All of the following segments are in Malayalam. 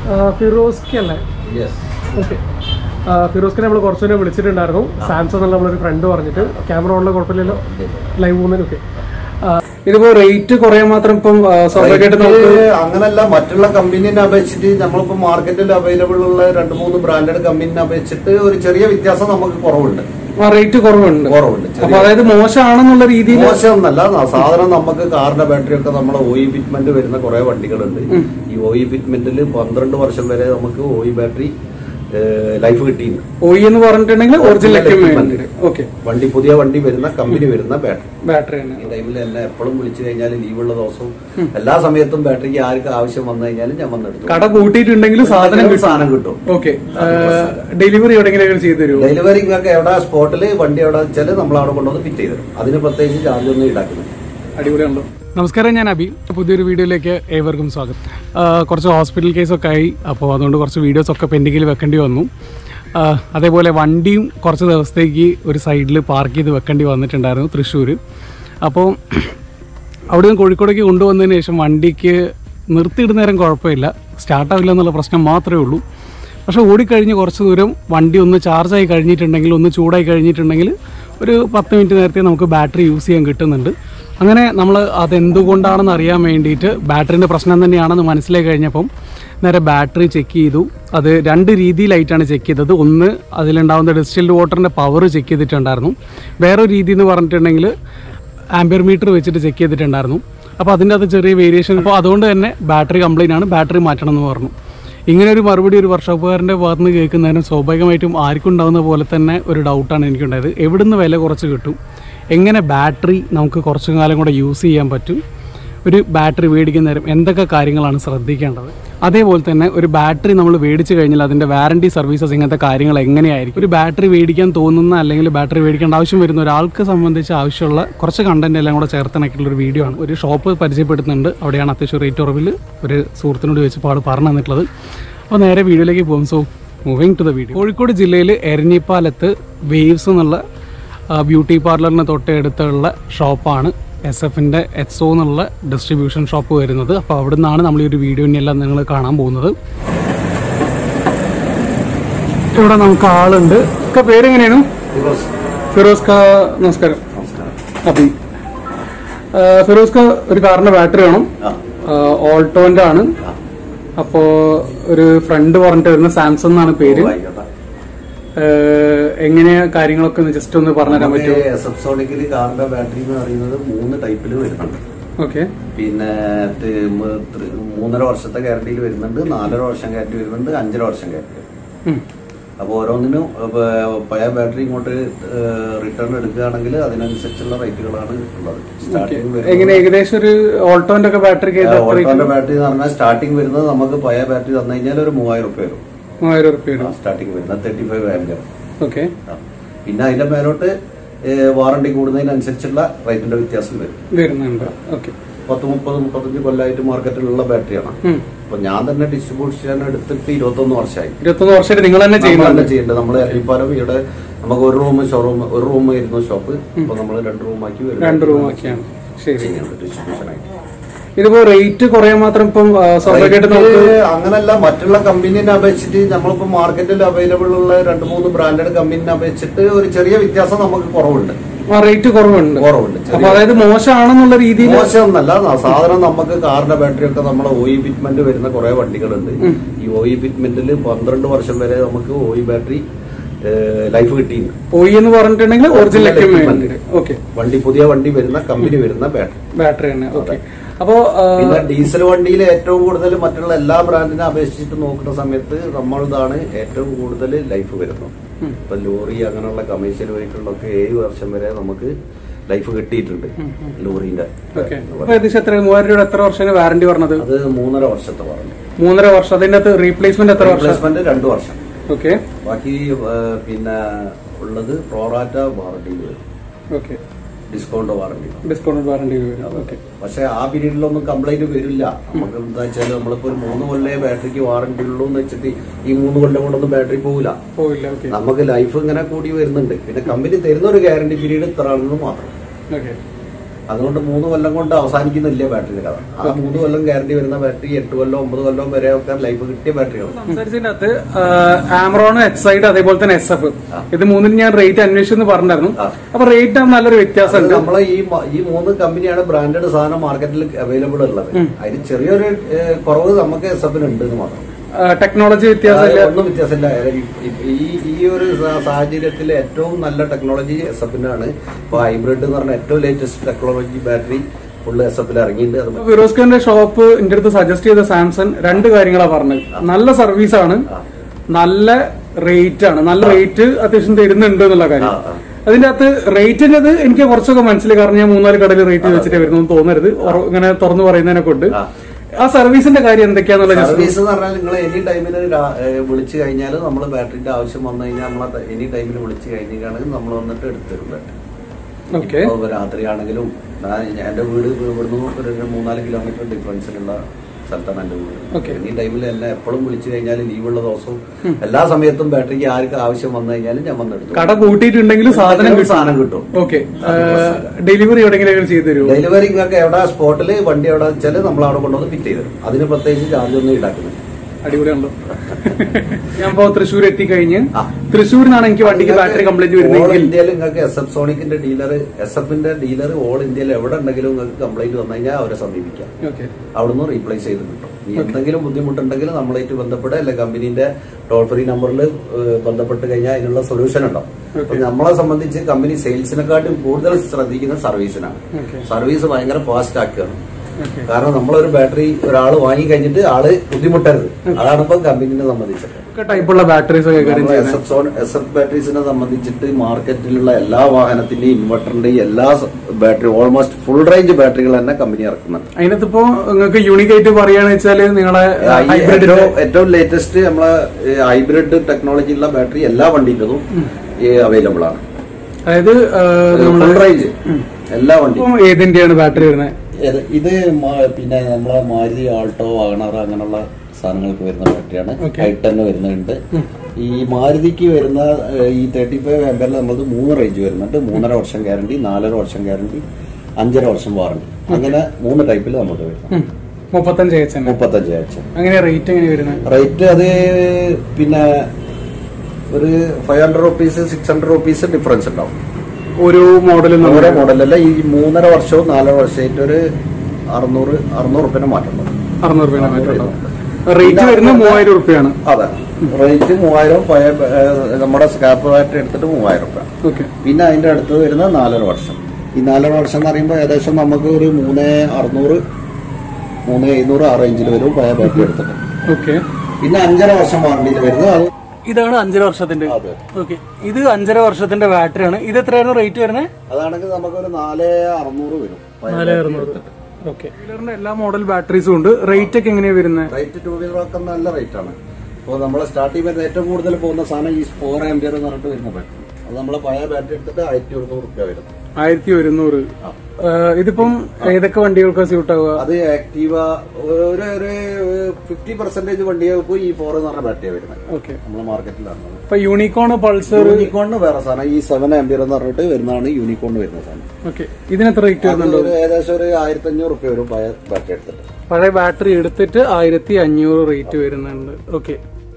ഫിറോസ്കി അല്ലേ ഓക്കെ ഫിറോസ്കിനെ നമ്മൾ കുറച്ചുകൂടെ വിളിച്ചിട്ടുണ്ടായിരുന്നു സാംസങ് എന്നുള്ള നമ്മളൊരു ഫ്രണ്ട് പറഞ്ഞിട്ട് ക്യാമറ ഉള്ള കുഴപ്പമില്ലല്ലോ ലൈവ് പോകുന്നതിനൊക്കെ ഇതിപ്പോ റേറ്റ് കുറയാൻ മാത്രം ഇപ്പം ആ, സ്വാഭാവികമായിട്ട് നമുക്ക് ഇത് അങ്ങനല്ല മറ്റുള്ള കമ്പനീനെ അപേക്ഷിച്ചിട്ട് നമ്മളിപ്പോ മാർക്കറ്റിൽ അവൈലബിൾ ഉള്ള രണ്ട് മൂന്ന് ബ്രാൻഡഡ് കമ്പനീനെ അപേക്ഷിച്ചിട്ട് ഒരു ചെറിയ വ്യത്യാസം നമുക്ക് കുറവുണ്ട് ആ റേറ്റ് കുറവുണ്ട് കുറവുണ്ട് അപ്പൊ അതായത് മോശമാണെന്നുള്ള രീതിയിൽ മോശമൊന്നല്ല ന- സാധാരണ നമുക്ക് കാറിന്റെ ബാറ്ററി ഒക്കെ നമ്മളെ ഓയി ഫിറ്റ്മെന്റ് വരുന്ന കുറെ വണ്ടികളുണ്ട് ഈ ഓയി ഫിറ്റ്മെന്റിൽ പന്ത്രണ്ട് വർഷം വരെ നമുക്ക് ഓയി ബാറ്ററി ലൈഫ് കിട്ടിയിട്ടുണ്ട് ഒ എന്ന് പറഞ്ഞിട്ടുണ്ടെങ്കിൽ original Original equipment equipment. Okay വണ്ടി പുതിയ വണ്ടി വരുന്ന കമ്പനി വരുന്ന ബാറ്ററി ബാറ്ററി ആണ് ഈ ടൈമിൽ എന്നെ എപ്പോഴും വിളിച്ചു കഴിഞ്ഞാൽ ലീവുള്ള ദിവസവും എല്ലാ സമയത്തും ബാറ്ററിക്ക് ആർക്ക് ആവശ്യം വന്നു കഴിഞ്ഞാലും ഞാൻ വന്നെടുത്തു കട കൂട്ടിയിട്ടുണ്ടെങ്കിലും സാധനം കിട്ടും സാധനം കിട്ടും ഓക്കെ ഡെലിവറി എവിടെയെങ്കിലും ചെയ്തു തരുമോ ഡെലിവറി നിങ്ങൾക്ക് എവിടെ സ്പോട്ടിൽ വണ്ടി എവിടെ വെച്ചാൽ നമ്മൾ അവിടെ കൊണ്ടുവന്ന് ഫിറ്റ് ചെയ്ത് തരും അതിന് പ്രത്യേകിച്ച് ചാർജ് ഒന്നും ഈടാക്കുന്നില്ല അടിപൊളിയാണല്ലോ നമസ്കാരം ഞാൻ അബി പുതിയൊരു വീഡിയോയിലേക്ക് ഏവർക്കും സ്വാഗതം ആ, കുറച്ച് ഹോസ്പിറ്റൽ കേസൊക്കെ ആയി അപ്പോൾ അതുകൊണ്ട് കുറച്ച് വീഡിയോസ് ഒക്കെ പെൻഡിങ്ങിൽ വെക്കേണ്ടി വന്നു ആ, അതേപോലെ വണ്ടിയും കുറച്ച് ദിവസത്തേക്ക് ഒരു സൈഡിൽ പാർക്ക് ചെയ്ത് വെക്കേണ്ടി വന്നിട്ടുണ്ടായിരുന്നു തൃശ്ശൂർ അപ്പോൾ അവിടെ നിന്ന് കോഴിക്കോടേക്ക് കൊണ്ടുവന്നതിന് ശേഷം വണ്ടിക്ക് നിർത്തിയിടുന്ന നേരം കുഴപ്പമില്ല സ്റ്റാർട്ടാവില്ല എന്നുള്ള പ്രശ്നം മാത്രമേ ഉള്ളൂ പക്ഷേ ഓടിക്കഴിഞ്ഞ് കുറച്ച് ദൂരം വണ്ടി ഒന്ന് ചാർജായി കഴിഞ്ഞിട്ടുണ്ടെങ്കിൽ ഒന്ന് ചൂടായി കഴിഞ്ഞിട്ടുണ്ടെങ്കിൽ ഒരു പത്ത് മിനിറ്റ് നേരത്തെ നമുക്ക് ബാറ്ററി യൂസ് ചെയ്യാൻ കിട്ടുന്നുണ്ട് അങ്ങനെ നമ്മൾ അതെന്തുകൊണ്ടാണെന്ന് അറിയാൻ വേണ്ടിയിട്ട് ബാറ്ററിൻ്റെ പ്രശ്നം തന്നെയാണെന്ന് മനസ്സിലായി കഴിഞ്ഞപ്പം നേരെ ബാറ്ററി ചെക്ക് ചെയ്തു അത് രണ്ട് രീതിയിലായിട്ടാണ് ചെക്ക് ചെയ്തത് ഒന്ന് അതിലുണ്ടാകുന്ന ഡിസ്റ്റിൽഡ് വാട്ടറിൻ്റെ പവർ ചെക്ക് ചെയ്തിട്ടുണ്ടായിരുന്നു വേറൊരു രീതി എന്ന് പറഞ്ഞിട്ടുണ്ടെങ്കിൽ ആംബിയർ മീറ്റർ വെച്ചിട്ട് ചെക്ക് ചെയ്തിട്ടുണ്ടായിരുന്നു അപ്പോൾ അതിൻ്റെ അത് ചെറിയ വേരിയേഷൻ അപ്പോൾ അതുകൊണ്ട് തന്നെ ബാറ്ററി കംപ്ലൈൻ്റ് ആണ് ബാറ്ററി മാറ്റണം എന്ന് പറഞ്ഞു ഇങ്ങനെ ഒരു മറുപടി ഒരു വർഷോപ്പുകാരൻ്റെ ഭാഗത്ത് നിന്ന് കേൾക്കുന്നതിനും സ്വാഭാവികമായിട്ടും ആർക്കും ഉണ്ടാകുന്ന പോലെ തന്നെ ഒരു ഡൗട്ടാണ് എനിക്കുണ്ടായത് എവിടുന്ന് വില കുറച്ച് കിട്ടും എങ്ങനെ ബാറ്ററി നമുക്ക് കുറച്ചു കാലം കൂടെ യൂസ് ചെയ്യാൻ പറ്റും ഒരു ബാറ്ററി മേടിക്കുന്ന നേരം എന്തൊക്കെ കാര്യങ്ങളാണ് ശ്രദ്ധിക്കേണ്ടത് അതേപോലെ തന്നെ ഒരു ബാറ്ററി നമ്മൾ മേടിച്ച് കഴിഞ്ഞാൽ അതിൻ്റെ വാറണ്ടി സർവീസസ് ഇങ്ങനത്തെ കാര്യങ്ങൾ എങ്ങനെയായിരിക്കും ഒരു ബാറ്ററി മേടിക്കാൻ തോന്നുന്ന അല്ലെങ്കിൽ ബാറ്ററി മേടിക്കേണ്ട ആവശ്യം വരുന്ന ഒരാൾക്ക് സംബന്ധിച്ച് ആവശ്യമുള്ള കുറച്ച് കണ്ടന്റ് എല്ലാം കൂടെ ചേർത്തിണക്കിയിട്ടുള്ള ഒരു വീഡിയോ ആണ് ഒരു ഷോപ്പ് പരിചയപ്പെടുത്തുന്നുണ്ട് അവിടെയാണ് അത്യാവശ്യം റേറ്റ് കുറവിൽ ഒരു സുഹൃത്തിനോട് ചോദിച്ചപ്പോൾ ആൾ പറഞ്ഞു തന്നിട്ടുള്ളത് അപ്പോൾ നേരെ വീഡിയോയിലേക്ക് പോകും so moving to the video Kozhikode ജില്ലയിൽ എരഞ്ഞിപ്പാലത്ത് വേവ്സ് എന്നുള്ള ആ, ബ്യൂട്ടി പാർലറിന് തൊട്ടടുത്തുള്ള ഷോപ്പാണ് എസ് എഫിൻ്റെ എക്സോ എന്നുള്ള ഡിസ്ട്രിബ്യൂഷൻ ഷോപ്പ് വരുന്നത് അപ്പോൾ അവിടെ നിന്നാണ് നമ്മൾ ഈ ഒരു വീഡിയോനെല്ലാം നിങ്ങൾ കാണാൻ പോകുന്നത് ഇവിടെ നമുക്ക് ആളുണ്ട് ഒക്കെ പേരെങ്ങനെയാണ് ഫിറോസ്, ഫിറോസ് ഖാ നമസ്കാരം നമസ്കാരം അബി ആ, ഫിറോസ് ഖാ ഒരു കാറിന്റെ ബാറ്ററി വേണം ആ, ഓൾട്ടോന്റെ ആണ് ആ. അപ്പോ ഒരു ഫ്രണ്ട് പറഞ്ഞിട്ട് വരുന്ന സാംസങ് എന്നാണ് പേര് ഓ, ആയിക്കോട്ടെ. ഏഹ് എങ്ങനെയാ കാര്യങ്ങളൊക്കെ ഒന്ന് ജസ്റ്റ് ഒന്ന് പറഞ്ഞുതരാൻ നമുക്ക് പറ്റുമോ എസ് സോണിക്കില് കാറിന്റെ ബാറ്ററി എന്ന് പറയുന്നത് മൂന്ന് ടൈപ്പിൽ വരുന്നുണ്ട് ഓക്കെ പിന്നെ ത് മ് ത്രി- മൂന്നര വർഷത്തെ ഗ്യാരണ്ടിയിൽ വരുന്നുണ്ട് നാലര വർഷം ഗ്യാരണ്ടി വരുന്നുണ്ട് അഞ്ചര വർഷം ഗ്യാരണ്ടി അപ്പോൾ ഓരോന്നിനും ഇപ്പൊ പഴയ ബാറ്ററി ഇങ്ങോട്ട് റിട്ടേൺ എടുക്കുകയാണെങ്കിൽ അതിനനുസരിച്ചുള്ള റേറ്റുകളാണ് ഉള്ളത് സ്റ്റാർട്ടിംഗ് എങ്ങനെ ഏകദേശം ഒരു ഓൾട്ടോന്റെ ഒക്കെ ബാറ്ററിക്ക് ഓട്ടോന്റെ ബാറ്ററി എന്ന് പറഞ്ഞാൽ സ്റ്റാർട്ടിംഗ് വരുന്നത് നമുക്ക് പഴയ ബാറ്ററി തന്നു കഴിഞ്ഞാൽ ഒരു മൂവായിരം റുപ്യ വരും മൂവായിരം ഉറുപ്പ്യ വരും സ്റ്റാർട്ടിംഗ് വരുന്നത് തേർട്ടി ഫൈവ് ആംബിയർ ഓക്കെ പിന്നെ അതിന്റെ മേലോട്ട് വാറണ്ടി കൂടുന്നതിനനുസരിച്ചുള്ള റേറ്റിന്റെ വ്യത്യാസം വരും വരുന്നുണ്ട് ഓക്കെ പത്ത് മുപ്പത് മുപ്പത്തഞ്ച് കൊല്ലമായിട്ട് മാർക്കറ്റിലുള്ള ബാറ്ററിയാണ് അപ്പൊ ഞാൻ തന്നെ ഡിസ്ട്രിബ്യൂഷൻ എടുത്തിട്ട് ഇരുപത്തൊന്ന് വർഷമായി ഇരുപത്തൊന്ന് വർഷമായിട്ട് നിങ്ങൾ തന്നെ നമ്മൾ ചെയ്യുന്നുണ്ട് തന്നെ ചെയ്യേണ്ടത് നമ്മൾ എറിപ്പാലം ഇവിടെ നമുക്ക് ഒരു റൂം ഷോറൂം ഒരു റൂം ആയിരുന്നു ഷോപ്പ് അപ്പൊ നമ്മൾ രണ്ട് റൂമാക്കി രണ്ട് റൂം ഒക്കെയാണ് ശരി ചെയ്യുന്നുണ്ട് ഡിസ്ട്രിബ്യൂഷൻ ആയിട്ട് ഇതിപ്പോ റേറ്റ് കുറയാൻ മാത്രം ഇപ്പം ആ, സ്വാഭാവികമായിട്ട് നമുക്ക് റേറ്റ് അങ്ങനല്ല മറ്റുള്ള കമ്പനീനെ അപേക്ഷിച്ചിട്ട് നമ്മളിപ്പോ മാർക്കറ്റിൽ അവൈലബിൾ ഉള്ള രണ്ട് മൂന്ന് ബ്രാൻഡഡ് കമ്പനീനെ അപേക്ഷിച്ചിട്ട് ഒരു ചെറിയ വ്യത്യാസം നമുക്ക് കുറവുണ്ട് ആ റേറ്റ് കുറവുണ്ട് കുറവുണ്ട് അപ്പൊ അതായത് മോശമാണെന്നുള്ള രീതിയിൽ മോശമൊന്നല്ല ന- സാധാരണ നമുക്ക് കാറിന്റെ ബാറ്ററി ഒക്കെ നമ്മളെ ഓയി ഫിറ്റ്മെന്റ് വരുന്ന കുറെ വണ്ടികളുണ്ട് ഈ ഓയി ഫിറ്റ്മെന്റിൽ പന്ത്രണ്ട് വർഷം വരെ നമുക്ക് ഓയി ബാറ്ററി ലൈഫ് കിട്ടിയിട്ടുണ്ട് ഒ എന്ന് പറഞ്ഞിട്ടുണ്ടെങ്കിൽ original Original equipment equipment. Okay വണ്ടി പുതിയ വണ്ടി വരുന്ന കമ്പനി വരുന്ന ബാറ്ററി ബാറ്ററി തന്നെ ഓക്കെ അപ്പോ ആ, പിന്നെ ഡീസൽ വണ്ടിയിൽ ഏറ്റവും കൂടുതൽ മറ്റുള്ള എല്ലാ ബ്രാൻഡിനെ അപേക്ഷിച്ചിട്ട് നോക്കുന്ന സമയത്ത് നമ്മളിതാണ് ഏറ്റവും കൂടുതൽ ലൈഫ് വരുന്നത് ഇപ്പൊ ലോറി അങ്ങനെയുള്ള കമേഴ്ഷ്യൽ വെഹിക്കിളിലൊക്കെ ഏഴ് വർഷം വരെ നമുക്ക് ലൈഫ് കിട്ടിയിട്ടുണ്ട് ലോറിന്റെ ഓക്കെ അപ്പൊ ഏകദേശം എത്ര മൂവായിരം രൂപ എത്ര വർഷമാണ് വാറണ്ടി പറഞ്ഞത് അത് മൂന്നര വർഷത്തെ പറഞ്ഞു മൂന്നര വർഷം അതിന്റെ അകത്ത് റീപ്ലേസ്മെന്റ് എത്ര വർഷം റീപ്ലേസ്മെന്റ് രണ്ടു വർഷം ഓക്കെ ബാക്കി ഏ, പിന്നെ ഉള്ളത് പ്രോറാറ്റ വാറണ്ടിയിൽ വരും okay discount warranty discount warranty വരും ഓക്കെ പക്ഷെ ആ പീരീഡിലൊന്നും കംപ്ലൈന്റ് വരില്ല നമുക്ക് എന്താ വെച്ചാൽ നമ്മളിപ്പോ ഒരു മൂന്ന് കൊല്ലേ ബാറ്ററിക്ക് വാറണ്ടി ഉള്ളൂ എന്ന് വെച്ചിട്ട് ഈ മൂന്ന് കൊല്ലം കൊണ്ടൊന്നും ബാറ്ററി പോകില്ല പോയില്ല ഓക്കെ നമുക്ക് ലൈഫ് ഇങ്ങനെ കൂടി വരുന്നുണ്ട് പിന്നെ കമ്പനി തരുന്ന ഒരു ഗ്യാരണ്ടി പീരീഡ് ഇത്ര ആണെന്ന് മാത്രം ഓക്കെ അതുകൊണ്ട് മൂന്ന് കൊല്ലം കൊണ്ട് അവസാനിക്കുന്നില്ല ബാറ്ററിയുടെ കഥ ആ മൂന്ന് കൊല്ലം ഗ്യാരണ്ടി വരുന്ന ബാറ്ററി എട്ട് കൊല്ലം ഒമ്പത് കൊല്ലം വരെ ഒക്കെ ലൈഫ് കിട്ടിയ ബാറ്ററികൾ സംസാരിച്ചതിന്റെ അകത്ത് ആമറോൺ എക്സൈഡ് അതേപോലെ തന്നെ എസ് എഫ് ഇത് മൂന്നിന് ഞാൻ റേറ്റ് അന്വേഷിച്ചെന്ന് പറഞ്ഞായിരുന്നു ആ. അപ്പൊ റേറ്റ് നല്ലൊരു വ്യത്യാസമുണ്ട് നമ്മളെ ഈ മ- ഈ മൂന്ന് കമ്പനിയാണ് ബ്രാൻഡഡ് സാധനം മാർക്കറ്റിൽ അവൈലബിൾ ഉള്ളത് അതിന് ചെറിയൊരു ഏഹ്, കുറവ് നമുക്ക് എസ് എഫിന് ഉണ്ട് എന്ന് മാത്രം ടെക്നോളജി വ്യത്യാസമില്ല അതായത് ഒന്നും വ്യത്യാസമില്ല ഈ- ഈ ഈ ഒരു സാ- സാഹചര്യത്തിൽ ഏറ്റവും നല്ല ടെക്നോളജി എസ് എഫിന്റെ ആണ് ഇപ്പൊ ഹൈബ്രിഡ് എന്ന് പറഞ്ഞ ഏറ്റവും latest technology battery full S എഫിൽ ഇറങ്ങിയിട്ടുണ്ട് അത് ഫിറോസ് ഖാന്റെ ഷോപ്പ് എന്റെ അടുത്ത് സജസ്റ്റ് ചെയ്ത സാംസങ് രണ്ട് കാര്യങ്ങളാ പറഞ്ഞത് നല്ല സർവീസ് ആണ് നല്ല റേറ്റ് ആണ് നല്ല റേറ്റ് അത്യാവശ്യം തരുന്നുണ്ട് എന്നുള്ള കാര്യം ആ, ആ. അതിന്റെ അകത്ത് റേറ്റിന്റേത് എനിക്ക് കുറച്ചൊക്കെ മനസ്സിലായി കാരണം ഞാൻ മൂന്നാല് കടയിൽ റേറ്റ് വെച്ചിട്ട് വരുന്നു തോന്നരുത് ഉറ- ഇങ്ങനെ തുറന്നു പറയുന്നതിനെ കൊണ്ട് ആ. ആ സർവീസിന്റെ കാര്യം എന്തൊക്കെയാന്നുള്ള just സർവീസ് എന്ന് പറഞ്ഞാൽ നിങ്ങൾ എനി ടൈമിൽ വിളിച്ചു കഴിഞ്ഞാൽ നമ്മൾ ബാറ്ററിന്റെ ആവശ്യം വന്നു കഴിഞ്ഞാൽ നമ്മൾ എനി ടൈമിൽ വിളിച്ചു കഴിഞ്ഞാണെങ്കിൽ നമ്മൾ വന്നിട്ട് എടുത്തരും ബാറ്ററി ഓക്കെ ഇപ്പൊ രാത്രിയാണെങ്കിലും ഞാൻ എന്റെ വീട് ഇവിടുന്ന് ഒരു മൂന്നാല് കിലോമീറ്റർ ഡിഫറൻസിലുള്ള സ്ഥലത്താണ് എന്റെ വീട് Okay. ഈ ടൈമിൽ എന്നെ എപ്പോഴും വിളിച്ചു കഴിഞ്ഞാൽ ലീവുള്ള ദിവസവും എല്ലാ സമയത്തും ബാറ്ററിക്ക് ആർക്ക് ആവശ്യം വന്നു കഴിഞ്ഞാലും ഞാൻ വന്നെടുത്തു കട കൂട്ടിയിട്ടുണ്ടെങ്കിലും സാധനം കിട്ടും സാധനം കിട്ടും ഓക്കെ ഡെലിവറി എവിടെയെങ്കിലും ചെയ്തു തരുമോ ഡെലിവറി നിങ്ങൾക്ക് എവിടെ സ്പോട്ടിൽ വണ്ടി എവിടെ വെച്ചാൽ നമ്മൾ അവിടെ കൊണ്ടുവന്ന് ഫിറ്റ് ചെയ്ത് തരും അതിന് പ്രത്യേകിച്ച് ചാർജ് ഒന്നും ഈടാക്കുന്നില്ല അടിപൊളിയാണല്ലോ ഞാൻ ഇപ്പോ തൃശ്ശൂർ എത്തിക്കഴിഞ്ഞ് ആ. തൃശ്ശൂരിൽ നിന്നാണ് എനിക്ക് വണ്ടിക്ക് ബാറ്ററി കംപ്ലൈന്റ് ഓൾ വരുന്നെങ്കിൽ ഇന്ത്യയിൽ നിങ്ങൾക്ക് എസ് എഫ് സോണിക്കിന്റെ ഡീലർ എസ് എഫിന്റെ ഡീലർ ഓൾ ഇന്ത്യയിൽ എവിടെ ഉണ്ടെങ്കിലും നിങ്ങൾക്ക് കംപ്ലൈന്റ് വന്നു കഴിഞ്ഞാൽ അവരെ സമീപിക്കാം ഓക്കെ അവിടുന്ന് റീപ്ലേസ് ചെയ്ത് കിട്ടും ഇനി എന്തെങ്കിലും ബുദ്ധിമുട്ടുണ്ടെങ്കിൽ നമ്മളായിട്ട് ബന്ധപ്പെടുക അല്ലെ കമ്പനീന്റെ ടോൾ ഫ്രീ നമ്പറിൽ ബന്ധപ്പെട്ട് കഴിഞ്ഞാൽ അതിനുള്ള സൊല്യൂഷൻ ഉണ്ടാവും അപ്പൊ നമ്മളെ സംബന്ധിച്ച് കമ്പനി സെയിൽസിനെക്കാട്ടും കൂടുതൽ ശ്രദ്ധിക്കുന്ന സർവീസിനാണ് ഓക്കെ സർവീസ് ഭയങ്കര ഫാസ്റ്റ് ആക്കുകയാണ് ഓക്കെ കാരണം നമ്മളൊരു ബാറ്ററി ഒരാൾ വാങ്ങി കഴിഞ്ഞിട്ട് ആള് ബുദ്ധിമുട്ടരുത് അതാണ് ഇപ്പം കമ്പനീനെ സംബന്ധിച്ചത് ഒക്കെ ടൈപ്പുള്ള ബാറ്ററീസ് ഒക്കെ കൈകാര്യം എസ് ചെയ്യുന്നത് എഫ് സോൺ എസ് എഫ് ബാറ്ററീസിനെ സംബന്ധിച്ചിട്ട് മാർക്കറ്റിലുള്ള എല്ലാ വാഹനത്തിന്റെയും ഇൻവെർട്ടറിന്റെയും എല്ലാ ബാറ്ററി ഓൾമോസ്റ്റ് ഫുൾ റേഞ്ച് ബാറ്ററികൾ തന്നെ കമ്പനി ഇറക്കുന്നുണ്ട് അതിനകത്ത് ഇപ്പോ നിങ്ങൾക്ക് യൂണിക് ആയിട്ട് പറയുകയാണെന്ന് വെച്ചാല് നിങ്ങളെ ഈ ഹൈബ്രിഡ് ഏറ്റവും ഏറ്റവും ലേറ്റസ്റ്റ് നമ്മളെ ഹൈബ്രിഡ് ടെക്നോളജി ഉള്ള ബാറ്ററി എല്ലാ വണ്ടിക്കും അവൈലബിൾ ആണ് അതായത് ഫുൾ റേഞ്ച് എല്ലാ വണ്ടിയും ഇപ്പം ഏതിന്റെയാണ് ബാറ്ററി വരുന്നത് ഇത് ഇത് മ- പിന്നെ നമ്മളെ മാരുതി ആൾട്ടോ വാഗണർ അങ്ങനെയുള്ള സാധനങ്ങൾക്ക് വരുന്ന ബാറ്ററിയാണ് Okay. ഹൈട്ടന് വരുന്നുണ്ട് ഈ മാരുതിക്ക് വരുന്ന ഏഹ്, ഈ തേർട്ടി ഫൈവ് ആംബറിൽ നമ്മളത് മൂന്ന് റേഞ്ച് വരുന്നുണ്ട് മൂന്നര വർഷം ഗ്യാരണ്ടി നാലര വർഷം ഗ്യാരണ്ടി അഞ്ചര വർഷം വാറണ്ടി അങ്ങനെ മൂന്ന് ടൈപ്പിൽ നമുക്ക് വരുന്നത് മുപ്പത്തഞ്ച് എച്ച് തന്നെ മുപ്പത്തഞ്ച് ആഴ്ച അങ്ങനെ റേറ്റ് എങ്ങനെ വരുന്നത് റേറ്റ് അത് പിന്നെ ഒരു five hundred rupees six hundred rupees difference ഉണ്ടാവും ഒരു മോഡലും ഓരോ മോഡലല്ല ഈ മൂന്നര വർഷവും നാലര വർഷമായിട്ട് ഒരു അറുന്നൂറ് അറുന്നൂറ് റുപ്യനെ മാറ്റം അറുന്നൂറ് രൂപ മാറ്റുണ്ടാവും റേറ്റ് വരുന്നത് മൂവായിരം റുപ്യാണ് അതെ റേറ്റ് മൂവായിരം പഴയ ഏഹ്, നമ്മുടെ സ്ക്രാപ്പ് ബാറ്ററി എടുത്തിട്ട് മൂവായിരം റുപ്യ ഓക്കെ പിന്നെ അതിന്റെ അടുത്ത് വരുന്നത് നാലര വർഷം ഈ നാലര വർഷം എന്ന് പറയുമ്പോൾ ഏകദേശം നമുക്ക് ഒരു മൂന്ന് അറുന്നൂറ് മൂന്ന് എഴുന്നൂറ് ആ റേഞ്ചിൽ വരും പഴയ ബാറ്ററി എടുത്തിട്ട് ഓക്കെ പിന്നെ അഞ്ചര വർഷം വാറണ്ടിയിൽ വരുന്നത് അത് ഇതാണ് അഞ്ചര വർഷത്തിന്റെ അതെ ഓക്കെ ഇത് അഞ്ചര വർഷത്തിന്റെ ബാറ്ററിയാണ് ഇത് എത്രയായിരുന്നു റേറ്റ് വരുന്നത് അതാണെങ്കിൽ നമുക്കൊരു നാല് അറുന്നൂറ് വരും പഴയ നാല് അറുന്നൂറ് ഓക്കെ വീലറിന്റെ എല്ലാ മോഡൽ ബാറ്ററീസും ഉണ്ട് റേറ്റ് ഒക്കെ എങ്ങനെയാ വരുന്നത് റേറ്റ് ടൂ വീലർ ഒക്കെ നല്ല റേറ്റ് ആണ് ഇപ്പോൾ നമ്മൾ സ്റ്റാർട്ടിംഗ് വരുന്ന ഏറ്റവും കൂടുതൽ പോകുന്ന സാധനം ഈ ഫോർ ആംബിയർ എന്ന് പറഞ്ഞിട്ട് വരുന്ന ബാറ്ററി അത് നമ്മൾ പഴയ ബാറ്ററി എടുത്തിട്ട് ആയിരത്തി ഒരുന്നൂറ് റുപ്യ വരും ആയിരത്തി ഒരുന്നൂറ് ഇതിപ്പം ഏതൊക്കെ വണ്ടികൾക്ക് സ്യൂട്ട് ആവുക അത് ആക്റ്റീവ ഒരു ഒരു ഫിഫ്റ്റി പെർസെന്റേജ് വണ്ടികൾക്കും ഈ ഫോർ എന്ന് പറഞ്ഞ ബാറ്ററിയാണ് വരുന്നത് ഓക്കെ നമ്മുടെ മാർക്കറ്റിലാണ് ഇപ്പൊ യൂണിക്കോൺ പൾസർ യൂണിക്കോണിന് വേറെ സാധനം ഈ സെവൻ ആംബിയർ എന്ന് പറഞ്ഞിട്ട് വരുന്നതാണ് യൂണിക്കോണിന് വരുന്ന സാധനം ഓക്കെ ഇതിനെത്ര റേറ്റ് അത് വരുന്നുണ്ടോ ഒരു ഏകദേശം ഒരു ആയിരത്തി അഞ്ഞൂറ് റുപ്യ വരും പഴയ ബാറ്ററി എടുത്തിട്ട് പഴയ ബാറ്ററി എടുത്തിട്ട് ആയിരത്തി അഞ്ഞൂറ് റേറ്റ് വരുന്നുണ്ട് ഓക്കെ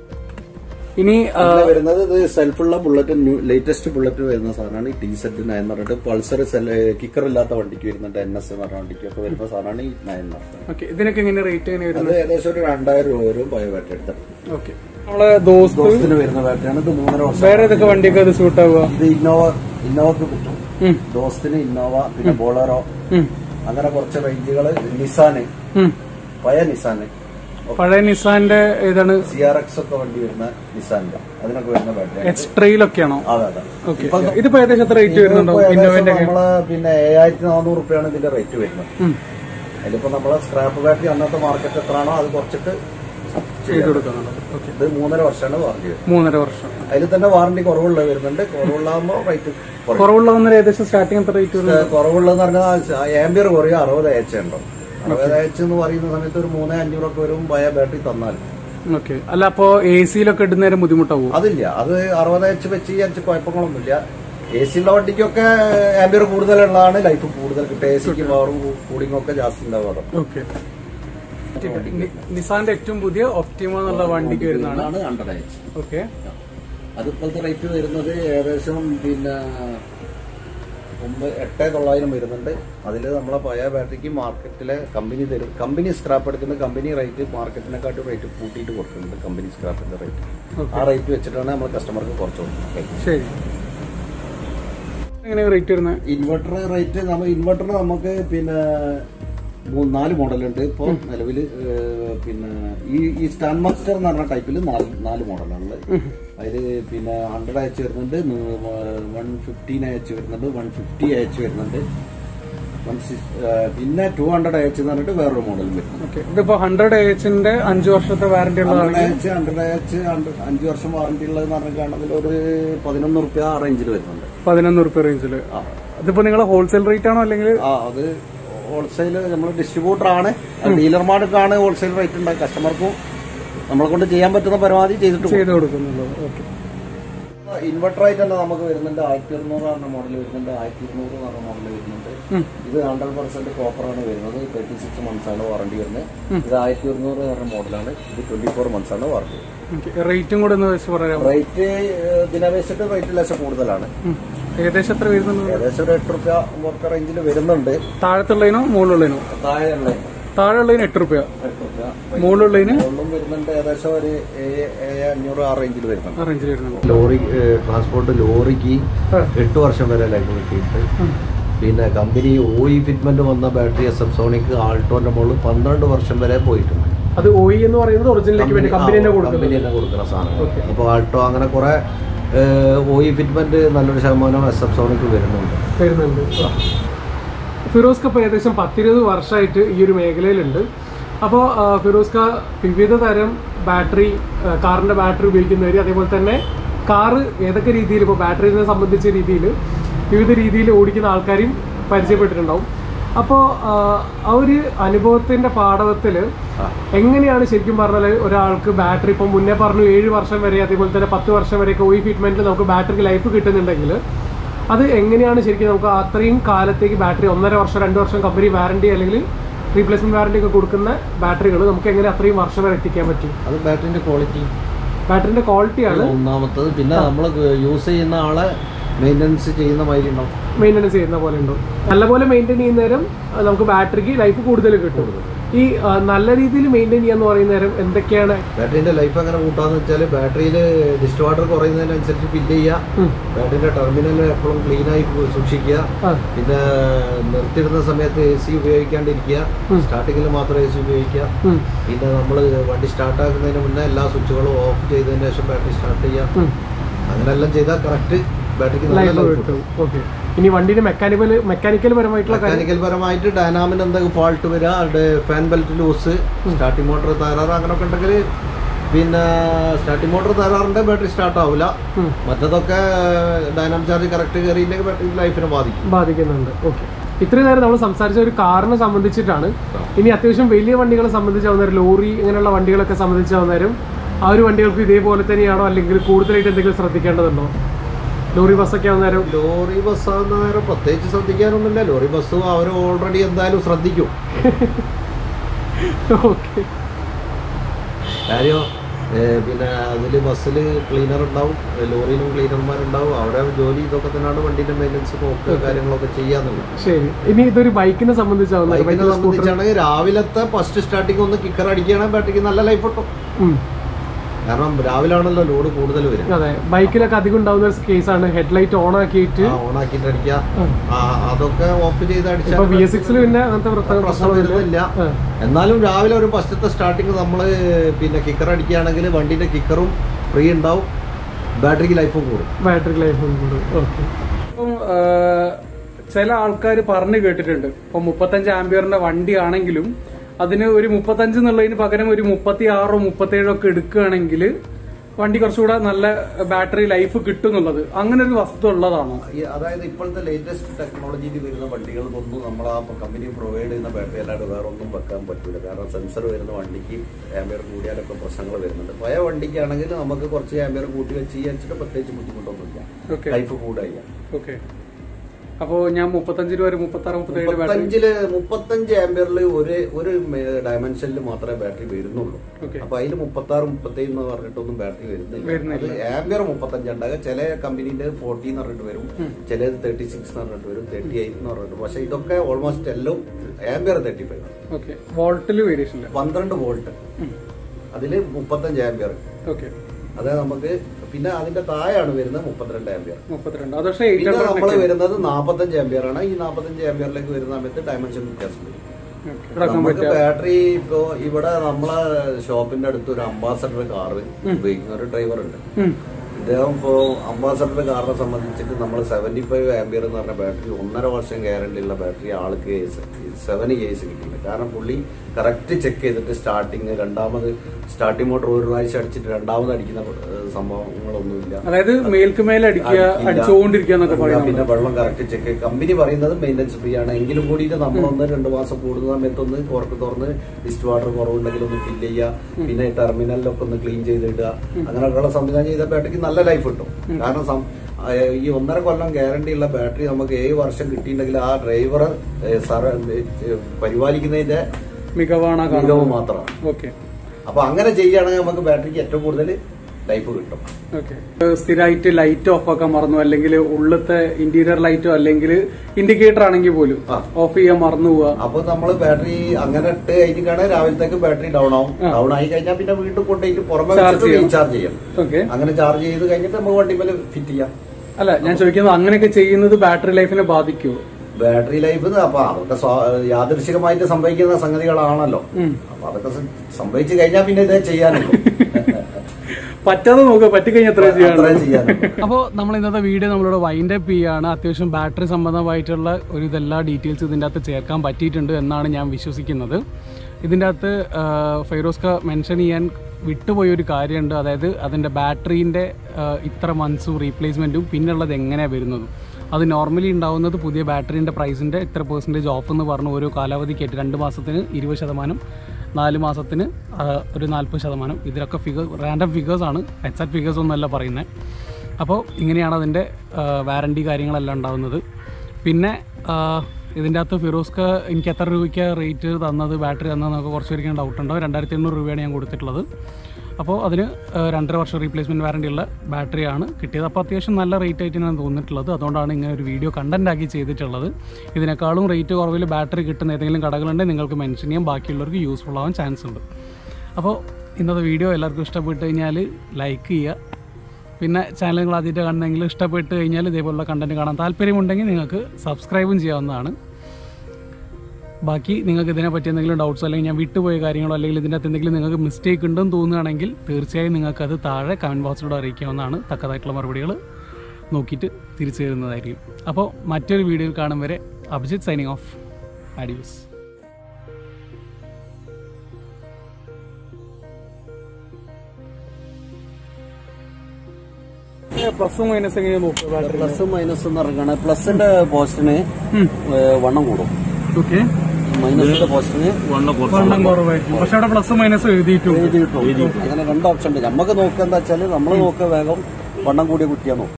ഇനി ആ, പിന്നെ വരുന്നത് ഇത് സെൽഫുള്ള ബുള്ളറ്റ് ലേറ്റസ്റ്റ് ബുള്ളറ്റ് വരുന്ന സാധനമാണ് ഈ ടി സെറ്റ് നയൻ എന്ന് പറഞ്ഞിട്ട് പൾസർ കിക്കർ ഇല്ലാത്ത വണ്ടിക്ക് വരുന്നുണ്ട് എൻ എസ് എന്ന് പറഞ്ഞ വണ്ടിക്ക് ഒക്കെ വരുന്ന സാധനമാണ് ഈ നയൻ എന്ന് പറഞ്ഞത് ഓക്കെ ഇതിനൊക്കെ എങ്ങനെ റേറ്റ് എങ്ങനെ അത് വരുന്നത് ഏകദേശം ഒരു രണ്ടായിരം രൂപ വരും പഴയ ബാറ്ററി എടുത്തിട്ട് ഓക്കെ നമ്മളെ ദോസ്ത് ദോസ്തിന് വരുന്ന ബാറ്ററിയാണ് ഇത് മൂന്നര വർഷം വേറെ ഏതൊക്കെ വണ്ടിയൊക്കെ അത് സ്യൂട്ട് ആവുക ഇത് ഇന്നോവ ഇന്നോവക്ക് കിട്ടും ഉം, ദോസ്തിന് ഇന്നോവ പിന്നെ ബോളറോ ഉം, അങ്ങനെ കുറച്ച് റേഞ്ചുകൾ നിസാന് ഉം. പഴയ നിസാന് പഴയ നിസാന്റെ ഏതാണ് സി ആർ എക്സ് ഒക്കെ വണ്ടി വരുന്ന നിസാന്റെ അതിനൊക്കെ വരുന്ന ബാറ്ററി എച്ച് ട്രെയിലൊക്കെയാണോ അതെ അതെ ഓക്കെ ഇതിപ്പോ ഏകദേശം എത്ര റേറ്റ് വരുന്നുണ്ടോ ഇതിപ്പോ ഏകദേശം ഇന്നോവന്റെ ഒക്കെ നമ്മള് പിന്നെ ഏഴായിരത്തി നാനൂറ് റുപ്യാണ് ഇതിന്റെ റേറ്റ് വരുന്നത് ഉം, അതിലിപ്പോ നമ്മളെ സ്ക്രാപ്പ് ബാറ്ററി അന്നത്തെ മാർക്കറ്റ് എത്രയാണോ അത് കുറച്ചിട്ട് ചെയ്ത് കൊടുക്കുന്നുണ്ട് ഓക്കെ ഇത് മൂന്നര വർഷമാണ് വാറണ്ടി വരുന്നത് മൂന്നര വർഷം അതിൽ തന്നെ വാറണ്ടി കുറവുള്ള വരുന്നുണ്ട് കുറവുള്ളാകുമ്പോൾ റേറ്റ് കുറയും കുറവുള്ള ഒന്നര ഏകദേശം സ്റ്റാർട്ടിങ് എത്ര റേറ്റ് വരുന്നത് കുറവുള്ളതെന്ന് പറഞ്ഞാൽ ഏംബിയർ കുറയും അറുപത് എച്ച് ഉണ്ടോ അറുപത് എച്ച് എന്ന് പറയുന്ന സമയത്ത് ഒരു മൂന്ന് അഞ്ഞൂറൊക്കെ വരും പഴയ ബാറ്ററി തന്നാൽ ഓക്കെ അല്ല അപ്പോ എ സിയിലൊക്കെ ഇടുന്നേരം ബുദ്ധിമുട്ടാവും അതില്ല അത് അറുപത് എച്ച് വെച്ച് വിചാരിച്ച് കുഴപ്പങ്ങളൊന്നുമില്ല എ സി ഉള്ള വണ്ടിക്കൊക്കെ ആംബിയർ കൂടുതലുള്ളതാണ് ലൈഫ് കൂടുതൽ കിട്ടുക എ സിക്ക് പവറും കൂളിംഗും ഒക്കെ ജാസ്തി ഉണ്ടാവും ഓക്കെ നിസാന്റെ ഏറ്റവും പുതിയ ഒപ്റ്റിമ എന്നുള്ള വണ്ടിക്ക് വരുന്നതാണ് അതാണ് ഹൺഡ്രഡ് എച്ച് ഓക്കെ അതിപ്പോഴത്തെ റേറ്റ് വരുന്നത് ഏകദേശം പിന്നെ ഒമ്പത് എട്ട് തൊള്ളായിരം വരുന്നുണ്ട് അതിൽ നമ്മളെ പഴയ ബാറ്ററിക്ക് മാർക്കറ്റിലെ കമ്പനി തരും കമ്പനി സ്ക്രാപ്പ് എടുക്കുന്ന കമ്പനി റേറ്റ് മാർക്കറ്റിനെക്കാട്ടും റേറ്റ് കൂട്ടിയിട്ട് കൊടുക്കുന്നുണ്ട് കമ്പനി സ്ക്രാപ്പിന്റെ റേറ്റ് ആ റേറ്റ് വെച്ചിട്ടാണ് നമ്മൾ കസ്റ്റമർക്ക് കുറച്ച് കൊടുക്കുന്നത് ശരി എങ്ങനെയാണ് റേറ്റ് വരുന്നത് ഇൻവെർട്ടർ റേറ്റ് നമ്മൾ ഇൻവെർട്ടർ നമുക്ക് പിന്നെ മൂന്ന് നാല് മോഡലുണ്ട് ഇപ്പോൾ നിലവിൽ പിന്നെ ഈ ഈ സ്റ്റാൻഡ് മാസ്റ്റർ എന്ന് പറഞ്ഞ ടൈപ്പിൽ നാല് നാല് മോഡലാണുള്ളത് അതിൽ പിന്നെ ഹൺഡ്രഡ് അയച്ച് വരുന്നുണ്ട് വൺ ഫിഫ്റ്റീൻ അയച്ച് വരുന്നുണ്ട് വൺ ഫിഫ്റ്റി അയച്ച് വരുന്നുണ്ട് വൺ സിക്സ് പിന്നെ ടു ഹൺഡ്രഡ് അയച്ച് എന്ന് പറഞ്ഞിട്ട് വേറൊരു മോഡലും വരുന്നുണ്ട് ഓക്കെ ഇതിപ്പോ ഹൺഡ്രഡ് എച്ചിന്റെ അഞ്ചു വർഷത്തെ വാറന്റി ഹൺഡ്രഡ് ഉള്ളതാണ് അയച്ച് ഹൺഡ്രഡ് അയച്ച് അഞ്ച് വർഷം വാറന്റി ഉള്ളതെന്ന് പറഞ്ഞിട്ടാണെങ്കിൽ ഒരു പതിനൊന്ന് റുപ്യ ആ റേഞ്ചിൽ വരുന്നുണ്ട് പതിനൊന്ന് റുപ്യ റേഞ്ചില് ഇതിപ്പോ നിങ്ങളെ ഹോൾസെയിൽ റേറ്റ് ആണോ അല്ലെങ്കിൽ ആ അത് ഹോൾസെയിൽ നമ്മൾ ഡിസ്ട്രിബ്യൂട്ടർ ആണ് ഡീലർമാർക്കാണ് ഹോൾസെയിൽ റേറ്റ് ഉണ്ടായി കസ്റ്റമർക്കും നമ്മളെ കൊണ്ട് ചെയ്യാൻ പറ്റുന്ന പരമാവധി ചെയ്തിട്ട് ചെയ്ത് കൊടുക്കുന്നുള്ളൂ ഓക്കെ ഇൻവെർട്ടർ ആയിട്ട് തന്നെ നമുക്ക് വരുന്നുണ്ട് ആയിരത്തി ഇരുന്നൂറ് പറഞ്ഞ മോഡൽ വരുന്നുണ്ട് ആയിരത്തി ഇരുന്നൂറ് പറഞ്ഞ മോഡൽ വരുന്നുണ്ട് ഇത് ഹൺഡ്രഡ് പെർസെന്റ് കോപ്പറാണ് വരുന്നത് തേർട്ടി സിക്സ് മന്ത്സ് ആണ് വാറണ്ടി വരുന്നത് ഇത് ആയിരത്തി ഒരുന്നൂറ് പറഞ്ഞ മോഡലാണ് ഇത് ട്വന്റി ഫോർ മന്ത്സ് ആണ് വാറണ്ടി റേറ്റും കൂടെ ഒന്ന് വെച്ച് പറയാം റേറ്റ് ഇതിനപേക്ഷിച്ചിട്ട് റേറ്റ് ലെസ് കൂടുതലാണ് ഉം. ഏകദേശം എത്ര വരുന്നുണ്ട് ഏകദേശം ഒരു എട്ട് റുപ്യ വർക്ക് റേഞ്ചിൽ വരുന്നുണ്ട് താഴത്തുള്ളതിനോ മുകളിലുള്ളതിനോ താഴെയുള്ള താഴെയുള്ളതിന് എട്ട് റുപ്യ എട്ട് റുപ്യ മുകളിലുള്ളതിന് മുകളിലും വരുന്നുണ്ട് ഏകദേശം ഒരു ഏഴ് ഏഴ് അഞ്ഞൂറ് ആ റേഞ്ചിൽ വരുന്നുണ്ട് ആ റേഞ്ചിൽ വരുന്നുണ്ട് ലോറി ട്രാൻസ്പോർട്ട് ലോറിക്ക് ആ. എട്ട് വർഷം വരെ ലൈഫ് കിട്ടിയിട്ട് പിന്നെ കമ്പനി ഓയി ഫിറ്റ്മെന്റ് വന്ന ബാറ്ററി എസ് എം സോണിക്ക് ആൾട്ടോന്റെ മുകളിൽ പന്ത്രണ്ട് വർഷം വരെ പോയിട്ടുണ്ട് അത് ഒയി എന്ന് പറയുന്നത് ഒറിജിനലിലേക്ക് വേണ്ടി കമ്പനി തന്നെ കൊടുക്കുന്നത് കമ്പനി തന്നെ കൊടുക്കുന്ന സാധനം Okay. അപ്പോൾ ആൾട്ടോ അങ്ങനെ കുറെ ഓയി ഫിറ്റ്മെന്റ് നല്ലൊരു ശതമാനം എസ് എം സോണിക്ക് വരുന്നുണ്ട് വരുന്നുണ്ട് ഫിറോസ് കപ്പ് ഏകദേശം പത്തിരുപത് വർഷമായിട്ട് ഈ ഒരു മേഖലയിലുണ്ട് അപ്പോൾ ഫിറോസ് ക വിവിധ തരം ബാറ്ററി കാറിൻ്റെ ബാറ്ററി ഉപയോഗിക്കുന്നവർ അതേപോലെ തന്നെ കാറ് ഏതൊക്കെ രീതിയിൽ ഇപ്പോൾ ബാറ്ററിനെ സംബന്ധിച്ച രീതിയിൽ വിവിധ രീതിയിൽ ഓടിക്കുന്ന ആൾക്കാരെയും പരിചയപ്പെട്ടിട്ടുണ്ടാവും അപ്പോൾ ആ ഒരു അനുഭവത്തിൻ്റെ പാഠവത്തിൽ എങ്ങനെയാണ് ശരിക്കും പറഞ്ഞാൽ ഒരാൾക്ക് ബാറ്ററി ഇപ്പം മുന്നേ പറഞ്ഞു ഏഴ് വർഷം വരെ അതേപോലെ തന്നെ പത്ത് വർഷം വരെയൊക്കെ ഓയി ഫിറ്റ്മെൻറ്റിൽ നമുക്ക് ബാറ്ററിക്ക് ലൈഫ് കിട്ടുന്നുണ്ടെങ്കിൽ അത് എങ്ങനെയാണ് ശരിക്കും നമുക്ക് അത്രയും കാലത്തേക്ക് ബാറ്ററി ഒന്നര വർഷം രണ്ട് വർഷം കമ്പനി വാറണ്ടി അല്ലെങ്കിൽ റീപ്ലേസ്മെന്റ് വാറണ്ടി ഒക്കെ കൊടുക്കുന്ന ബാറ്ററികൾ നമുക്ക് എങ്ങനെ അത്രയും വർഷം വരെ എത്തിക്കാൻ പറ്റും അത് ബാറ്ററിന്റെ ക്വാളിറ്റി ബാറ്ററിന്റെ ക്വാളിറ്റിയാണ് ഒന്നാമത്തത് പിന്നെ നമ്മൾ യൂസ് ചെയ്യുന്ന ആളെ മെയിൻ്റനൻസ് ചെയ്യുന്ന മാതിരി ഉണ്ടാവും മെയിൻ്റനൻസ് ചെയ്യുന്ന പോലെ ഉണ്ടോ നല്ലപോലെ മെയിൻറ്റെയിൻ ചെയ്യുന്ന നേരം ആ, നമുക്ക് ബാറ്ററിക്ക് ലൈഫ് കൂടുതൽ കിട്ടും ഈ ആ, നല്ല രീതിയിൽ മെയിൻറ്റെയിൻ ചെയ്യാന്ന് പറയുന്ന നേരം എന്തൊക്കെയാണ് ബാറ്ററിന്റെ ലൈഫ് എങ്ങനെ കൂട്ടാന്ന് വെച്ചാൽ ബാറ്ററിയിൽ ഡിസ്റ്റ് വാട്ടർ കുറയുന്നതിനനുസരിച്ച് ഫില്ല് ചെയ്യുക ഉം. ബാറ്ററിന്റെ ടെർമിനൽ എപ്പോഴും ക്ലീൻ ആയി സൂക്ഷിക്കുക ആ, പിന്നെ നിർത്തിയിടുന്ന സമയത്ത് എ സി ഉപയോഗിക്കാണ്ടിരിക്കുക ഉം. സ്റ്റാർട്ടിങ്ങിൽ മാത്രം എ സി ഉപയോഗിക്കുക ഉം, പിന്നെ നമ്മൾ വണ്ടി സ്റ്റാർട്ട് ആക്കുന്നതിന് മുന്നേ എല്ലാ സ്വിച്ചുകളും ഓഫ് ചെയ്തതിന് ശേഷം ബാറ്ററി സ്റ്റാർട്ട് ചെയ്യുക ഉം. അങ്ങനെല്ലാം ചെയ്താൽ കറക്റ്റ് ബാറ്ററിക്ക് നല്ല ലൈഫ് ലൈഫ് കിട്ടും ഓക്കെ ഇനി വണ്ടിന്റെ മെക്കാനിക്കൽ മെക്കാനിക്കൽ പരമായിട്ടുള്ള കാര്യം മെക്കാനിക്കൽ പരമായിട്ട് ഡൈനാമിന് എന്തെങ്കിലും ഫാൾട്ട് വരിക അവിടെ fan belt loose starting motor തകരാറ് അങ്ങനെയൊക്കെ ഉണ്ടെങ്കിൽ പിന്നെ സ്റ്റാർട്ടിംഗ് മോട്ടർ തകരാറുണ്ട് ബാറ്ററി സ്റ്റാർട്ട് ആവില്ല ഉം. മറ്റതൊക്കെ ഡൈനാമിക് ചാർജ് കറക്റ്റ് കയറിയില്ലെങ്കിൽ ബാറ്ററി ലൈഫിനെ ബാധിക്കും ബാധിക്കുന്നുണ്ട് ഓക്കെ ഇത്രയും നേരം നമ്മൾ സംസാരിച്ച ഒരു കാറിനെ സംബന്ധിച്ചിട്ടാണ് ഇനി അത്യാവശ്യം വലിയ വണ്ടികളെ സംബന്ധിച്ചാവുന്ന ലോറി ഇങ്ങനെയുള്ള വണ്ടികളൊക്കെ സംബന്ധിച്ചാവുന്നേരം ആ ഒരു വണ്ടികൾക്ക് ഇതേപോലെ തന്നെയാണോ അല്ലെങ്കിൽ കൂടുതലായിട്ട് എന്തെങ്കിലും ശ്രദ്ധിക്കേണ്ടതുണ്ടോ ലോറി ബസ്സൊക്കെ ആവുന്നേരം ലോറി ബസ് ആകുന്ന നേരം പ്രത്യേകിച്ച് ശ്രദ്ധിക്കാനൊന്നുമില്ല ലോറി ബസ് അവർ ഓൾറെഡി എന്തായാലും ശ്രദ്ധിക്കും ഓക്കെ കാര്യം ഏ, പിന്നെ അതിൽ ബസ്സിൽ ക്ലീനർ ഉണ്ടാവും ഏ, ലോറിയിലും ക്ലീനർമാരുണ്ടാവും അവരെ ജോലി ഇതൊക്കെ തന്നെയാണ് വണ്ടിന്റെ മെയിൻ്റനൻസ് നോക്കുക കാര്യങ്ങളൊക്കെ ചെയ്യാന്നുള്ളത് ശരി ഇനി ഇതൊരു ബൈക്കിനെ സംബന്ധിച്ചാവുന്ന ബൈക്കിനെ ബൈക്കിന് സ്കൂട്ടർ സംബന്ധിച്ചാണെങ്കിൽ രാവിലത്തെ ഫസ്റ്റ് സ്റ്റാർട്ടിങ് ഒന്ന് കിക്കർ അടിക്കുകയാണെങ്കിൽ ബാറ്ററിക്ക് നല്ല ലൈഫ് കിട്ടും കാരണം രാവിലെ ആണല്ലോ ലോഡ് കൂടുതൽ വരും അതെ ബൈക്കിലൊക്കെ അധികം ഉണ്ടാവുന്ന ഒരു കേസാണ് ഹെഡ്ലൈറ്റ് ഓൺ ആക്കിയിട്ട് ഓൺ ആക്കിയിട്ട് അടിക്കുക ഉം. ആ, അതൊക്കെ ഓഫ് ചെയ്ത് ഇപ്പൊ അടിച്ചാൽ ബി എസ് സിക്സിൽ പിന്നെ അങ്ങനത്തെ പ്രത്യേക പ്രശ്നം പ്രശ്നമില്ല വരുന്നില്ല ആ. എന്നാലും രാവിലെ ഒരു ഫസ്റ്റത്തെ സ്റ്റാർട്ടിങ് നമ്മൾ പിന്നെ കിക്കർ അടിക്കുകയാണെങ്കിൽ വണ്ടിന്റെ കിക്കറും ഫ്രീ ഉണ്ടാവും ബാറ്ററിക്ക് ലൈഫും കൂടും ബാറ്ററി ലൈഫ് ഉണ്ട് ഓക്കെ ഇപ്പം ആ, ചില ആൾക്കാർ പറഞ്ഞു കേട്ടിട്ടുണ്ട് ഇപ്പൊ മുപ്പത്തഞ്ച് ആംബിയറിന്റെ വണ്ടി ആണെങ്കിലും അതിന് ഒരു മുപ്പത്തഞ്ച് എന്നുള്ളതിന് പകരം ഒരു മുപ്പത്തി ആറോ മുപ്പത്തേഴോ ഒക്കെ എടുക്കുകയാണെങ്കിൽ വണ്ടി കുറച്ചുകൂടെ നല്ല ബാറ്ററി ലൈഫ് കിട്ടും എന്നുള്ളത് അങ്ങനെ ഒരു വസ്തു ഉള്ളതാണോ ഈ അതായത് ഇപ്പോഴത്തെ ലേറ്റസ്റ്റ് ടെക്നോളജിയിൽ വരുന്ന വണ്ടികൾക്കൊന്നും നമ്മൾ ആ കമ്പനി പ്രൊവൈഡ് ചെയ്യുന്ന ബാറ്ററി അല്ലാണ്ട് വേറെ ഒന്നും വെക്കാൻ പറ്റൂല കാരണം സെൻസർ വരുന്ന വണ്ടിക്ക് ആംബിയർ കൂടിയാലൊക്കെ പ്രശ്നങ്ങൾ വരുന്നുണ്ട് പഴയ വണ്ടിക്കാണെങ്കിൽ നമുക്ക് കുറച്ച് ആംബിയർ കൂട്ടി വെച്ച് ചെയ്യാൻ വെച്ചിട്ട് പ്രത്യേകിച്ച് ബുദ്ധിമുട്ടൊന്നുമില്ല ഓക്കെ ലൈഫ് കൂടായി ഓക്കെ അപ്പോൾ ഞാൻ മുപ്പത്തഞ്ച് രൂപ വരെ മുപ്പത്തി ആറ് മുപ്പത്തേഴ് ബാറ്ററി മുപ്പത്തഞ്ചില് മുപ്പത്തഞ്ച് ആംബിയറിൽ ഒരു ഒരു ഡയമെൻഷനിൽ മാത്രമേ ബാറ്ററി വരുന്നുള്ളൂ ഓക്കെ അപ്പൊ അതിൽ മുപ്പത്തി ആറ് മുപ്പത്തേഴ് എന്ന് പറഞ്ഞിട്ടൊന്നും ബാറ്ററി വരുന്നില്ല വരുന്നില്ല. അത് ആംബിയർ മുപ്പത്തഞ്ച് ഉണ്ടാകുക ചില കമ്പനീന്റെ ഫോർട്ടി എന്ന് പറഞ്ഞിട്ട് വരും ചിലത് തേർട്ടി സിക്സ് എന്ന് പറഞ്ഞിട്ട് വരും തേർട്ടി എയ്റ്റ് എന്ന് പറഞ്ഞിട്ട് പക്ഷെ ഇതൊക്കെ ഓൾമോസ്റ്റ് എല്ലാം ആംബിയർ തേർട്ടി ഫൈവ് ഓക്കെ വോൾട്ടിൽ വേരിയേഷൻ ഇല്ല പന്ത്രണ്ട് വോൾട്ട് അതില് മുപ്പത്തഞ്ച് ആംബിയർ ഓക്കെ അത് നമുക്ക് പിന്നെ അതിന്റെ താഴെയാണ് വരുന്നത് മുപ്പത്തിരണ്ട് ആംബിയർ മുപ്പത്തിരണ്ട് അത് പക്ഷേ എയ്റ്റ് പിന്നെ നമ്മൾ ഹൺഡ്രഡ് വരുന്നത് നാപ്പത്തഞ്ച് ആംബിയർ ആണ് ഈ നാപ്പത്തഞ്ച് ആംബിയറിലേക്ക് വരുന്ന സമയത്ത് ഡയമെൻഷൻ വ്യത്യാസം വരും ഇറക്കാൻ നമുക്ക് പറ്റുക ബാറ്ററി ഇപ്പോ ഇവിടെ നമ്മളെ ഷോപ്പിന്റെ അടുത്ത് ഒരു അംബാസഡർ കാറ് ഉപയോഗിക്കുന്ന ഒരു ഡ്രൈവർ ഉണ്ട് ഉം. ഇദ്ദേഹം ഇപ്പോ അംബാസഡർ കാറിനെ സംബന്ധിച്ചിട്ട് നമ്മൾ സെവന്റി ഫൈവ് ആംബിയർ എന്ന് പറഞ്ഞ ബാറ്ററി ഒന്നര വർഷം ഗ്യാരണ്ടി ഉള്ള ബാറ്ററി ആൾക്ക് സെവൻ ഇയേഴ്സ് കിട്ടിയില്ല കാരണം പുള്ളി കറക്റ്റ് ചെക്ക് ചെയ്തിട്ട് സ്റ്റാർട്ടിങ് രണ്ടാമത് സ്റ്റാർട്ടിംഗ് മോട്ടർ ഒരു പ്രാവശ്യം അടിച്ചിട്ട് രണ്ടാമത് അടിക്കുന്ന ഏഹ്, സംഭവങ്ങളൊന്നുമില്ല അതായത് മേൽക്ക് മേൽ അടിക്കുക അടിക്കില്ല. അടിച്ചുകൊണ്ടിരിക്കുക എന്നൊക്കെ പിന്നെ പറയുന്നത് വെള്ളം കറക്റ്റ് ചെക്ക് കമ്പനി പറയുന്നത് മെയിൻ്റെനൻസ് ഫ്രീ ആണ് എങ്കിലും കൂടിയിട്ട് നമ്മൾ ഒന്ന് രണ്ട് മാസം കൂടുന്ന സമയത്ത് ഒന്ന് പുറത്ത് തുറന്ന് ഡിസ്റ്റ് വാട്ടർ കുറവുണ്ടെങ്കിൽ ഒന്ന് ഫില്ല് ചെയ്യുക പിന്നെ ടെർമിനലിലൊക്കെ ഒന്ന് ക്ലീൻ ചെയ്തിടുക അങ്ങനെയൊക്കെയുള്ള സംവിധാനം ചെയ്ത ബാറ്ററിക്ക് നല്ല ലൈഫ് കിട്ടും കാരണം സം- ആ, ഈ ഒന്നര കൊല്ലം ഗ്യാരണ്ടി ഉള്ള ബാറ്ററി നമുക്ക് ഏഴ് വർഷം കിട്ടിയിട്ടുണ്ടെങ്കിൽ ആ ഡ്രൈവർ പരിപാലിക്കുന്നതിന്റെ മികവാണ് ആ മികവ് കാണുന്നത് മാത്രമാണ് ഓക്കെ അപ്പൊ അങ്ങനെ ചെയ്യുകയാണെങ്കിൽ നമുക്ക് ബാറ്ററിക്ക് ഏറ്റവും കൂടുതൽ ലൈഫ് കിട്ടും ഓക്കെ സ്ഥിരമായിട്ട് ലൈറ്റ് ഓഫ് ആക്കാൻ മറന്നു അല്ലെങ്കിൽ ഉള്ളത്തെ ഇന്റീരിയർ ലൈറ്റോ അല്ലെങ്കിൽ ഇൻഡിക്കേറ്റർ ആണെങ്കിൽ പോലും ആ. ഓഫ് ചെയ്യാൻ മറന്നു പോവുക അപ്പൊ നമ്മൾ ബാറ്ററി അങ്ങനെ ഇട്ട് കഴിഞ്ഞിട്ടാണ് രാവിലത്തേക്ക് ബാറ്ററി ഡൗൺ ആവും ഡൗൺ ആയി കഴിഞ്ഞാൽ പിന്നെ വീണ്ടും കൊണ്ടുപോയിട്ട് പുറമെ Charge വെച്ചിട്ട് ചെയ്യണം. റീചാർജ് ചെയ്യണം ഓക്കെ അങ്ങനെ ചാർജ് ചെയ്ത് കഴിഞ്ഞിട്ട് നമുക്ക് വണ്ടിമേൽ ഫിറ്റ് ചെയ്യാം അല്ല ഞാൻ ചോദിക്കുന്നത് അങ്ങനെയൊക്കെ ചെയ്യുന്നത് ബാറ്ററി ലൈഫിനെ ബാധിക്കുമോ ബാറ്ററി ലൈഫ് അപ്പൊ അതൊക്കെ സ്വാ- യാദൃശികമായിട്ട് സംഭവിക്കുന്ന സംഗതികളാണല്ലോ ഉം. അപ്പൊ അതൊക്കെ സം- സംഭവിച്ചു കഴിഞ്ഞാൽ പിന്നെ ഇതേ ചെയ്യാനുള്ളൂ പറ്റാതെ നോക്കുക പറ്റിക്കഴിഞ്ഞാൽ എത്ര അത്രേ ചെയ്യാനുള്ളൂ ചെയ്യാനുള്ളൂ അപ്പോൾ നമ്മൾ ഇന്നത്തെ വീഡിയോ നമ്മളോട് വൈൻഡ് അപ്പ് ചെയ്യാണ് അത്യാവശ്യം ബാറ്ററി സംബന്ധമായിട്ടുള്ള ഒരു ഇതെല്ലാ ഡീറ്റെയിൽസ് ഇതിൻ്റെ അകത്ത് ചേർക്കാൻ പറ്റിയിട്ടുണ്ട് എന്നാണ് ഞാൻ വിശ്വസിക്കുന്നത് ഇതിൻ്റെ അകത്ത് ആ, ഫൈറോസ്ക മെൻഷൻ ചെയ്യാൻ വിട്ടുപോയ ഒരു കാര്യമുണ്ട് അതായത് അതിൻ്റെ ബാറ്ററീൻ്റെ ഇത്ര മന്ത്സും റീപ്ലേസ്മെൻറ്റും പിന്നുള്ളത് എങ്ങനെയാണ് വരുന്നതും അത് നോർമലി ഉണ്ടാവുന്നത് പുതിയ ബാറ്ററീൻ്റെ പ്രൈസിൻ്റെ ഇത്ര പെർസെൻറ്റേജ് ഓഫ് എന്ന് പറഞ്ഞ് ഓരോ കാലാവധിക്കായിട്ട് രണ്ട് മാസത്തിന് ഇരുപത് ശതമാനം നാല് മാസത്തിന് ആ, ഒരു നാൽപ്പത് ശതമാനം ഇതിലൊക്കെ ഫിഗർ റാൻഡം ഫിഗേഴ്സാണ് എക്സാക്ട് ഫിഗേഴ്സ് ഒന്നുമല്ല പറയുന്നത് അപ്പോൾ ഇങ്ങനെയാണ് അതിൻ്റെ വാറണ്ടി കാര്യങ്ങളെല്ലാം ഉണ്ടാകുന്നത് പിന്നെ ആ, ഇതിൻ്റെ അകത്ത് ഫിറോസ്ക്ക് എനിക്ക് എത്ര രൂപയ്ക്ക് റേറ്റ് തന്നത് ബാറ്ററി തന്നതെന്നൊക്കെ കുറച്ച് പേർക്ക് ഡൗട്ട് ഉണ്ടാവും രണ്ടായിരത്തി എണ്ണൂറ് രൂപയാണ് ഞാൻ കൊടുത്തിട്ടുള്ളത് അപ്പോൾ അതിന് ആ, രണ്ടര വർഷം റീപ്ലേസ്മെൻറ്റ് വാറണ്ടി ഉള്ള ബാറ്ററിയാണ് കിട്ടിയത് അപ്പോൾ അത്യാവശ്യം നല്ല റേറ്റ് ആയിട്ട് ഞാൻ തോന്നിയിട്ടുള്ളത് അതുകൊണ്ടാണ് ഇങ്ങനെ ഒരു വീഡിയോ കണ്ടന്റ് ആക്കി ചെയ്തിട്ടുള്ളത് ഇതിനേക്കാളും റേറ്റ് കുറവിൽ ബാറ്ററി കിട്ടുന്ന ഏതെങ്കിലും കടകളുണ്ടെങ്കിൽ നിങ്ങൾക്ക് മെൻഷൻ ചെയ്യാം ബാക്കിയുള്ളവർക്ക് യൂസ്ഫുൾ ആവാൻ ചാൻസ് ഉണ്ട് അപ്പോൾ ഇന്നത്തെ വീഡിയോ എല്ലാവർക്കും ഇഷ്ടപ്പെട്ട് കഴിഞ്ഞാൽ ലൈക്ക് ചെയ്യുക പിന്നെ ചാനൽ നിങ്ങൾ ആദ്യമായിട്ട് കാണുന്നെങ്കിൽ ഇഷ്ടപ്പെട്ട് കഴിഞ്ഞാൽ ഇതേപോലുള്ള കണ്ടന്റ് കാണാൻ താല്പര്യമുണ്ടെങ്കിൽ നിങ്ങൾക്ക് സബ്സ്ക്രൈബും ചെയ്യാവുന്നതാണ് ബാക്കി നിങ്ങൾക്ക് ഇതിനെപ്പറ്റി എന്തെങ്കിലും ഡൗട്ട്സ് അല്ലെങ്കിൽ ഞാൻ വിട്ടുപോയ കാര്യങ്ങളോ അല്ലെങ്കിൽ ഇതിൻ്റെ അകത്ത് എന്തെങ്കിലും നിങ്ങൾക്ക് മിസ്റ്റേക്ക് ഉണ്ടെന്ന് തോന്നുകയാണെങ്കിൽ തീർച്ചയായും നിങ്ങൾക്കത് താഴെ കമൻറ്റ് ബോക്സിലൂടെ അറിയിക്കാവുന്നതാണ് തക്കതായിട്ടുള്ള മറുപടികൾ നോക്കിയിട്ട് തിരിച്ചു തരുന്നതായിരിക്കും അപ്പോൾ മറ്റൊരു വീഡിയോയിൽ കാണും വരെ അഭിജിത്ത് സൈനിങ് ഓഫ് ആഡിയൂസ് പ്ലസും മൈനസ് എങ്ങനെ നോക്കുക ബാറ്ററി പ്ലസ് മൈനസ് എന്ന് പറയുകയാണ് പ്ലസിന്റെ പോസ്റ്റിന് വണ്ണം കൂടും ഓക്കെ മൈനസിന്റെ പോസ്റ്റിന് വണ്ണം കുറവായിരിക്കും പക്ഷെ അവിടെ പ്ലസ് മൈനസ് എഴുതിയിട്ടുണ്ട് എഴുതി കിട്ടും അങ്ങനെ രണ്ട് ഓപ്ഷൻ ഉണ്ട് നമുക്ക് നോക്കുക എന്താ വെച്ചാല് നമ്മൾ നോക്കുക വേഗം വണ്ണം കൂടിയ കുട്ടിയാണോ